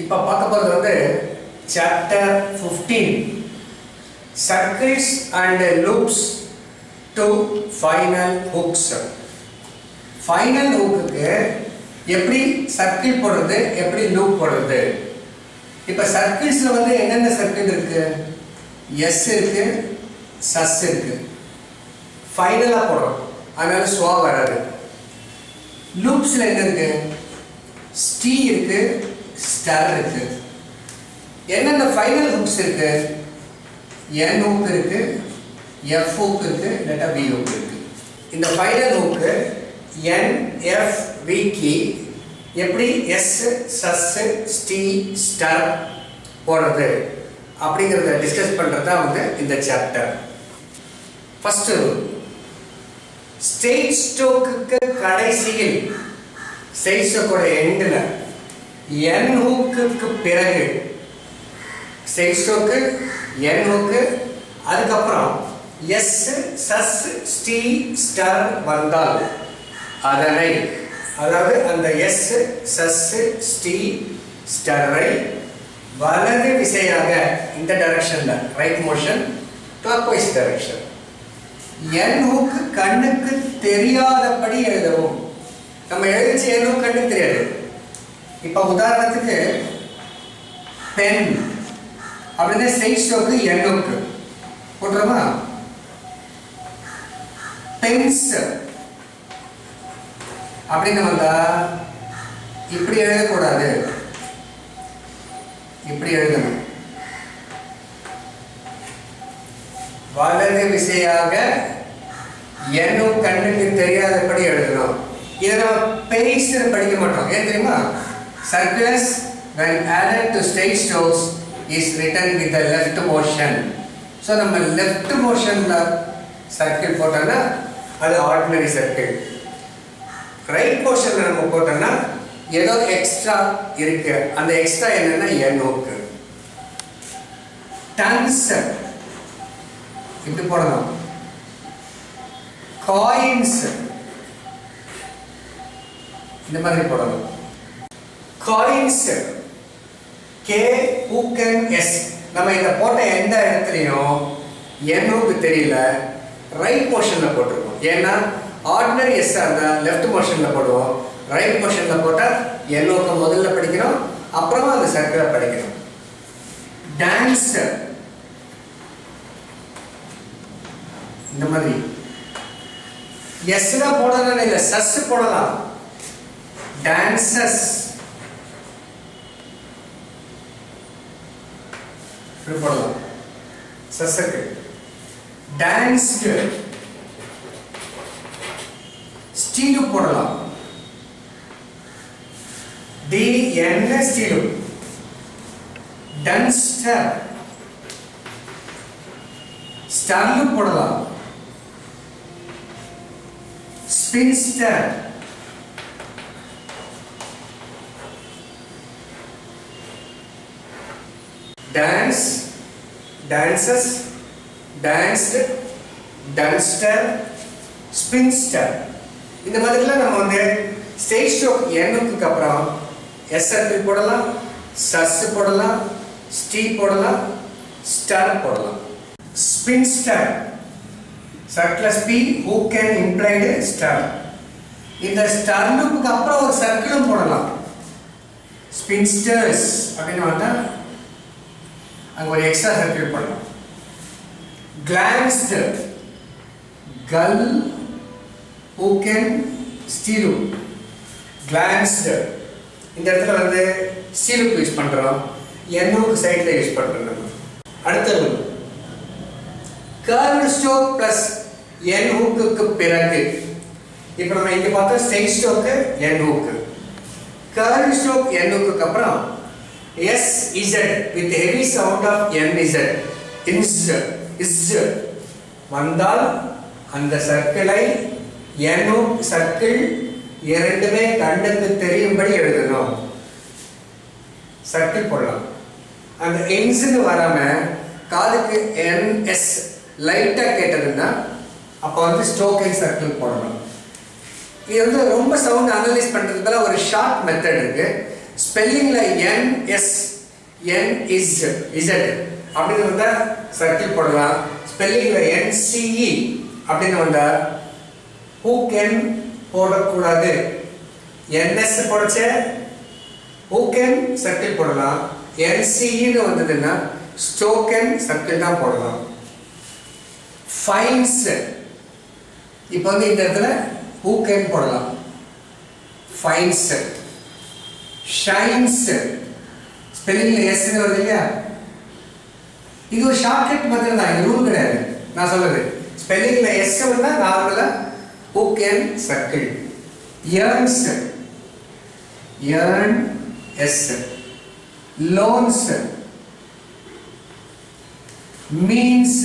இப்போ பார்க்க போகிறது வந்து chapter fifteen circles and loops to final hooks final ஹூக்குக்கு எப்படி சர்க்கிள் போடுறது எப்படி லூப் போடுறது இப்போ சர்க்கிள்ஸில் வந்து என்னென்ன சர்க்கிள் இருக்கு எஸ் இருக்கு சஸ் இருக்கு ஃபைனலாக போடுறோம் அதனால ஸ்வா வராது லூப்ஸில் என்ன இருக்கு ஸ்டீ இருக்கு ஸ்டார் இருக்கு என்னென்ன ஃபைனல் ஹுக்ஸ் இருக்கு என் ஹூக் இருக்கு எஃப் ஹூக் இருக்கு இல்லாட்டா வி ஹூக் இருக்கு இந்த final hook N F V கி எப்படி எஸ் சஸ் ஸ்டி ஸ்டார் போடுறது அப்படிங்கிறத டிஸ்கஸ் பண்ணுறது தான் வந்து இந்த சாப்டர் ஃபஸ்ட்டு ஸ்டேட் ஸ்டோக்குக்கு கடைசியில் ஸ்டேட் ஸ்டோக்கோட எண்டில் என் ஹூக்குக்கு பிறகு ஸ்டேட் ஸ்டோக்கு என் ஹூக்கு அதுக்கப்புறம் எஸ் சஸ் ஸ்டி ஸ்டார் வந்தால் அதனை அதாவது அந்த எஸ் சஸ் ஸ்டி ஸ்டரை வலது விசையாக இந்த டைரக்ஷன்ல right motion clockwise direction N hook கண்ணுக்கு தெரியாதபடி எழுதவும் நம்ம எழுதிச்சு என் ஹூக் கண்ணுக்கு தெரியாது இப்போ உதாரணத்துக்கு பென் அப்படின்னு ஸ்டேட் ஸ்டோக்கு என் ஹூக்கு போட்டுறோமா பென்ஸ் அப்படின்னு வந்தா இப்படி எழுதக்கூடாது இப்படி எழுதணும் வலது விசையாக என்னும் கண்ணுக்கு தெரியாதபடி எழுதணும் இதை நம்ம பேஸ் படிக்க மாட்டோம் ஏன் தெரியுமா circles when added to stage strokes is written with the left motion so நம்ம லெஃப்ட் மோஷன்ல சர்க்கிள் போட்டோம்னா அது ஆர்டினரி சர்க்கிள் ரைட் போர்ஷன்ல நம்ம போட்டோம்னா ஏதோ எக்ஸ்ட்ரா இருக்கு அந்த எக்ஸ்ட்ரா என்னன்னா என் நோக்கு டன்ஸ் இப்படி போடணும் காயின்ஸ் இந்த மாதிரி போடணும் காயின்ஸ் கே ஊக்கன் எஸ் நம்ம இதை போட்ட எந்த இடத்துலையும் என்னுக்கு தெரியல ரைட் மோஷன்ல போட்டிருக்கோம் ஏன்னா ஆர்டினரி எஸ்ஸாக இருந்தால் லெஃப்ட் மோஷனில் போடுவோம் ரைட் மோஷனில் போட்டால் எல்லோக்கு முதல்ல படிக்கிறோம் அப்புறமா அந்த சர்க்கிளை படிக்கிறோம் டான்ஸ் இந்த மாதிரி எஸ்ல போடலாம் இல்லை சஸ் போடலாம் டான்சஸ் இப்படி போடலாம் சஸ்ஸுக்கு டான்ஸ்டு ஸ்டீலு போடலாம் டி என்ன ஸ்டீலு டன்ஸ்டர் ஸ்டார்லு போடலாம் spinster dance dances danced dunster spinster இந்த மாதிரிலாம் நம்ம வந்து ஸ்டேஜ் ஸ்ட்ரோக் எண்ணுக்கு அப்புறம் எஸ் சர்க்கிள் போடலாம் சஸ் போடலாம் ஸ்டீ போடலாம் ஸ்டார் போடலாம் ஸ்பின்ஸ்டர் சர்க்கிள் பி ஹூ கேன் இம்ப்ளைடு ஸ்டார் இந்த ஸ்டார் லூப்புக்கு அப்புறம் ஒரு சர்க்கிளும் போடலாம் ஸ்பின்ஸ்டர்ஸ் அப்படின்னு வந்தா அங்க ஒரு எக்ஸ்ட்ரா சர்க்கிள் போடலாம் கிளான்ஸ்டு கல் ஹூ கேன் ஸ்டீலு கிளான்ஸ்டு இந்த இடத்துல வந்து ஸ்டீலுக்கு யூஸ் பண்ணுறோம் எண்ணூக்கு சைடில் யூஸ் பண்ணுறோம் நம்ம அடுத்தது கர்வ் ஸ்டோக் ப்ளஸ் என் ஹூக்குக்கு பிறகு இப்போ நம்ம இங்கே பார்த்தோம் straight stroke N hook curve stroke N ஹூக்குக்கு அப்புறம் S Z with heavy sound of N Z இன்ஸ் இஸ் வந்தால் அந்த சர்க்கிளை என் சர்க்கிள் இரண்டுமே கண்ணுக்கு தெரியும்படி எழுதணும் சர்க்கிள் போடலாம் அந்த இன்ஸ்னு வராம காதுக்கு என்எஸ் லைட்டா கேட்டதுன்னா அப்போ வந்து ஸ்டோக்கிங் சர்க்கிள் போடணும் இது வந்து ரொம்ப சவுண்ட் அனலைஸ் பண்றதுக்கு பதிலா ஒரு ஷார்ட் மெத்தட் இருக்கு ஸ்பெல்லிங்ல N S N is Z அப்படின்னு வந்தா சர்க்கிள் போடலாம் ஸ்பெல்லிங்ல என் சிஇ அப்படின்னு வந்தா ஹூ கேன் போடக்கூடாது என்எஸ் போடச்ச ஹூ கேன் சர்க்கிள் போடலாம் என்சிஇன்னு வந்ததுன்னா ஸ்டோக்கன் சர்க்கிள் தான் போடலாம் ஃபைன்ஸ் இப்போ வந்து இந்த இடத்துல ஹூ கேன் போடலாம் ஃபைன்ஸ் ஷைன்ஸ் ஸ்பெல்லிங்ல எஸ் வருது இல்லையா இது ஒரு ஷார்ட்கட் மெத்தட் தான் இது ரூல் கிடையாது நான் சொல்றது ஸ்பெல்லிங்ல எஸ் வந்தா நார்மலா ஹூ can circle earns earn S loans means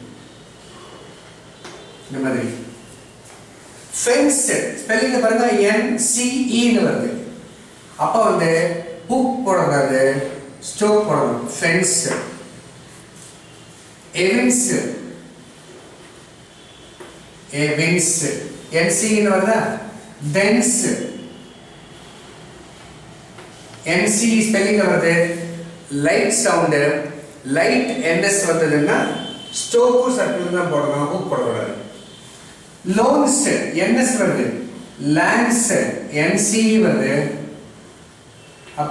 இந்த மாதிரி ஃபென்ஸ் ஸ்பெல்லிங் பாருங்க என் சிஇன்னு வருது அப்போ வந்து ஹுக் போடக்கூடாது ஸ்டோக் போடணும் ஃபென்ஸ் எவின்ஸ் எவின்ஸ் என்சின்னு வருதா டென்ஸ் என்சி ஸ்பெல்லிங் வருது லைட் சவுண்டு லைட் என்எஸ் வந்ததுன்னா ஸ்டோக்கும் சர்க்கிள் தான் போடணும் ஹூக் போடக்கூடாது லோன்ஸ் என்எஸ் வருது லேண்ட்ஸ் என்சி வருது அப்ப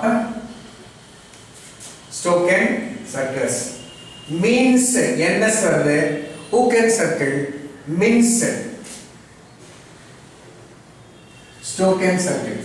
ஸ்டோக்கன் சர்க்கிள்ஸ் மீன்ஸ் என்எஸ் வருது hook and circle means stroke and circle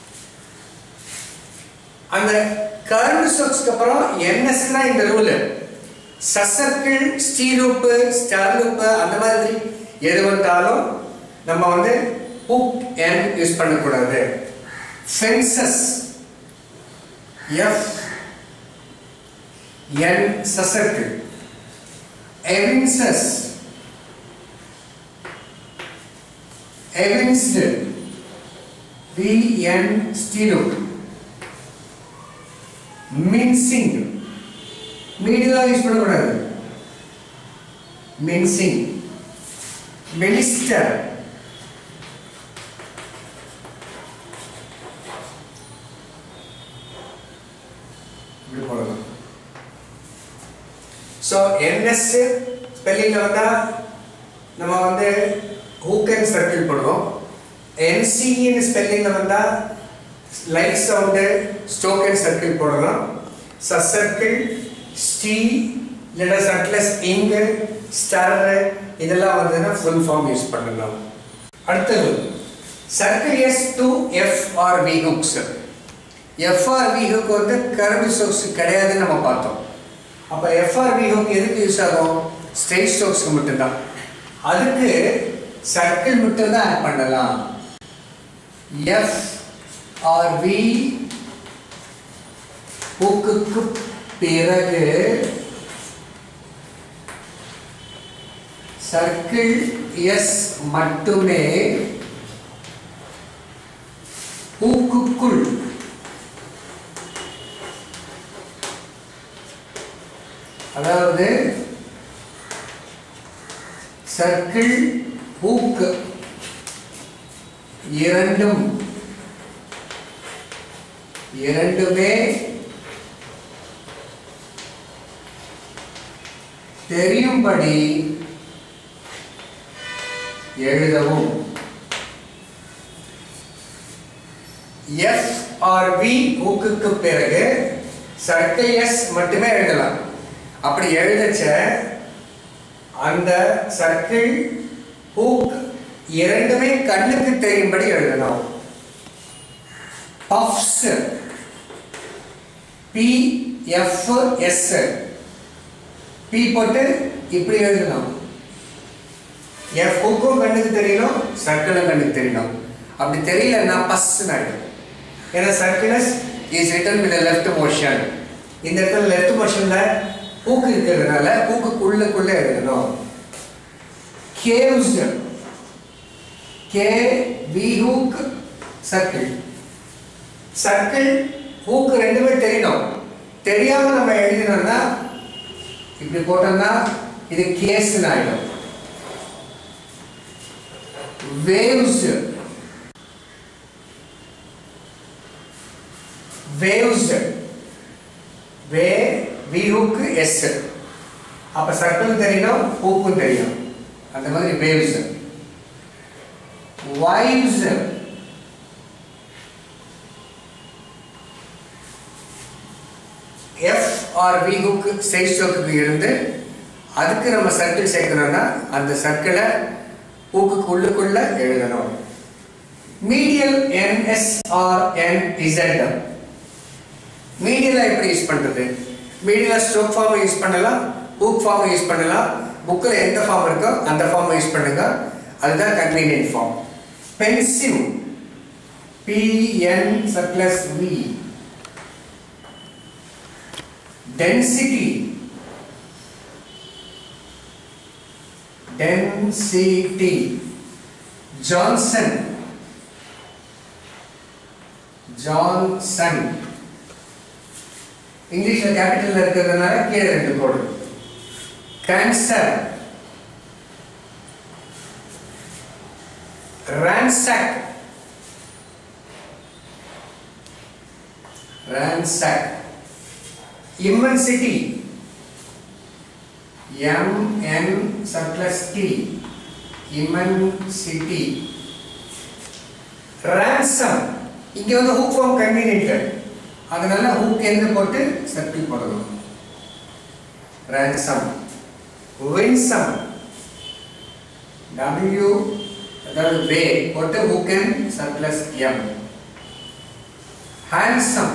அந்த கர்வ் ஸ்ட்ரோக்ஸ்க்கு அப்புறம் என்எஸ் தான் இந்த ரூல் சசர்க்கிள் ஸ்டீலூப்பு ஸ்டார்லூப்பு அந்த மாதிரி எது வந்தாலும் நம்ம வந்து ஹுக் என் யூஸ் பண்ணக்கூடாது fences F N circle evinces evinced V N stee loop mincing media use பண்ணக்கூடாது மின்சிங் மினிஸ்டர் இப்படி போடலாம் ஸோ என்எஸ் ஸ்பெல்லிங்கில் வந்தால் நம்ம வந்து ஹூக்கன் சர்க்கிள் பண்ணுவோம் என்சிஇன்னு ஸ்பெல்லிங்கில் வந்தால் லைட் சவுண்டு ஸ்டோக்கன் சர்க்கிள் போடலாம் சர்க்கிள் ஸ்டீ இல்லைன்னா சர்க்கிளஸ் இங்கு ஸ்டார் இதெல்லாம் வந்ததுன்னா ஃபுல் ஃபார்ம் யூஸ் பண்ணலாம் அடுத்தது circle S to F R V hooks F R V hook வந்து கரண்ட் ஸ்டோக்ஸ் கிடையாதுன்னு நம்ம பார்த்தோம் அப்போ எஃப் ஆர் வி ஹுக் எதுக்கு யூஸ் ஆகும் ஸ்ட்ரெயிட் ஸ்டோக்ஸ்க்கு மட்டும்தான் அதுக்கு சர்க்கிள் மட்டும்தான் ஆட் பண்ணலாம் எஃப் ஆர் வி ஹுக்குக்கு பிறகு சர்க்கிள் எஸ் மட்டுமே ஹூக்குக்குள் அதாவது சர்க்கிள் ஹூக் இரண்டும் இரண்டுமே தெரியும்படி எழுதவும் எஃப் ஆர் வி ஹூக்குக்கு பிறகு சர்க்கிள் எஸ் மட்டுமே எழுதலாம் அப்படி எழுதச்ச அந்த சர்க்கிள் ஹூக் இரண்டுமே கண்ணுக்கு தெரியும்படி எழுதணும் puffs P F S P போட்டு இப்படி எழுதணும் எஃப் ஹூக்கும் கண்ணுக்கு தெரியணும் சர்க்கிளும் கண்ணுக்கு தெரியணும் அப்படி தெரியலன்னா பஸ் ஆயிடும் ஏன்னா circles is written with left motion இந்த இடத்துல லெஃப்ட் மோஷன்ல ஹூக்கு இருக்கிறதுனால ஹூக்குக்குள்ளுக்குள்ள எழுதணும் caves K V hook circle circle hook ரெண்டுமே தெரியணும் தெரியாம நம்ம எழுதினோம்னா இப்படி போட்டோம்னா இது கேஸ்ன்னு ஆயிடும் waves waves way V hook S அப்போ சர்க்கிள் தெரியணும் ஹூக்கும் தெரியும் அந்த மாதிரி waves wives F R V hook side ஸ்ட்ரோக்குக்கு இருந்து அதுக்கு நம்ம சர்க்கிள் சேர்க்கணும்னா அந்த சர்க்கிளை ஊக்குக்கு உள்ளுக்குள்ள எழுதணும் medial NS R N Z மீடியலா எப்படி யூஸ் பண்றது மீடியலா ஸ்ட்ரோக் ஃபார்ம் யூஸ் பண்ணலாம் ஹூக் ஃபார்ம் யூஸ் பண்ணலாம் புக்கில் எந்த ஃபார்ம் இருக்கோ அந்த ஃபார்ம் யூஸ் பண்ணுங்க அதுதான் convenient form pensive PN surplus V density density johnson johnson இங்கிலீஷ்ல கேபிட்டல் இருக்கிறதுனால கீழே ரெண்டு கோடு cancer ransack ransack immensity m n surplus t immensity ransom இங்க வந்து ஹூக் ஃபார்ம் கன்வீனியன்ட் அதனால ஹூக் எந்த போட்டு சர்க்கிள் போடணும் ransom winsome w அதாவது வே போட்டு hook and surplus M handsome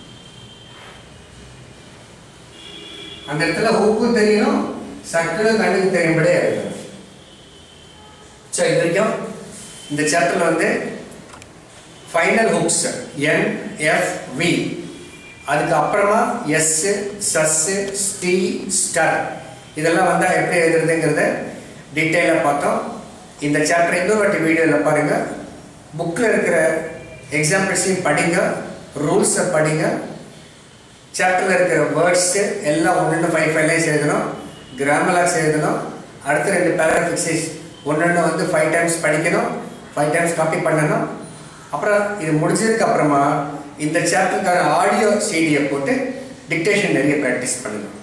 அந்த இடத்துல ஹூக்கும் தெரியணும் சர்க்கிளும் கண்ணுக்கு தெரியும்படியே இருக்கணும் ஸோ இது வரைக்கும் இந்த சாப்டர்ல வந்து final hooks N F V அதுக்கு அப்புறமா எஸ் சஸ் ஸ்டி ஸ்டர் இதெல்லாம் வந்தால் எப்படி எழுதுறதுங்கிறத டீட்டெயிலாக பார்த்தோம் இந்த சாப்டர் இன்னொரு வாட்டி வீடியோவில் பாருங்கள் புக்கில் இருக்கிற எக்ஸாம்பிள்ஸையும் படிங்க ரூல்ஸை படிங்க சாப்டரில் இருக்கிற வேர்ட்ஸு எல்லாம் ஒன்று ஃபைவ் ஃபைவ் லைன்ஸ் எழுதணும் கிராமலாக்ஸ் எழுதணும் அடுத்த ரெண்டு பேராஃபிக்ஸஸ் ஒன்று வந்து ஃபைவ் டைம்ஸ் படிக்கணும் ஃபைவ் டைம்ஸ் காப்பி பண்ணணும் அப்புறம் இது முடிஞ்சதுக்கு அப்புறமா இந்த சாப்டருக்கான ஆடியோ சீடியை போட்டு டிக்டேஷன் நிறைய ப்ராக்டிஸ் பண்ணணும்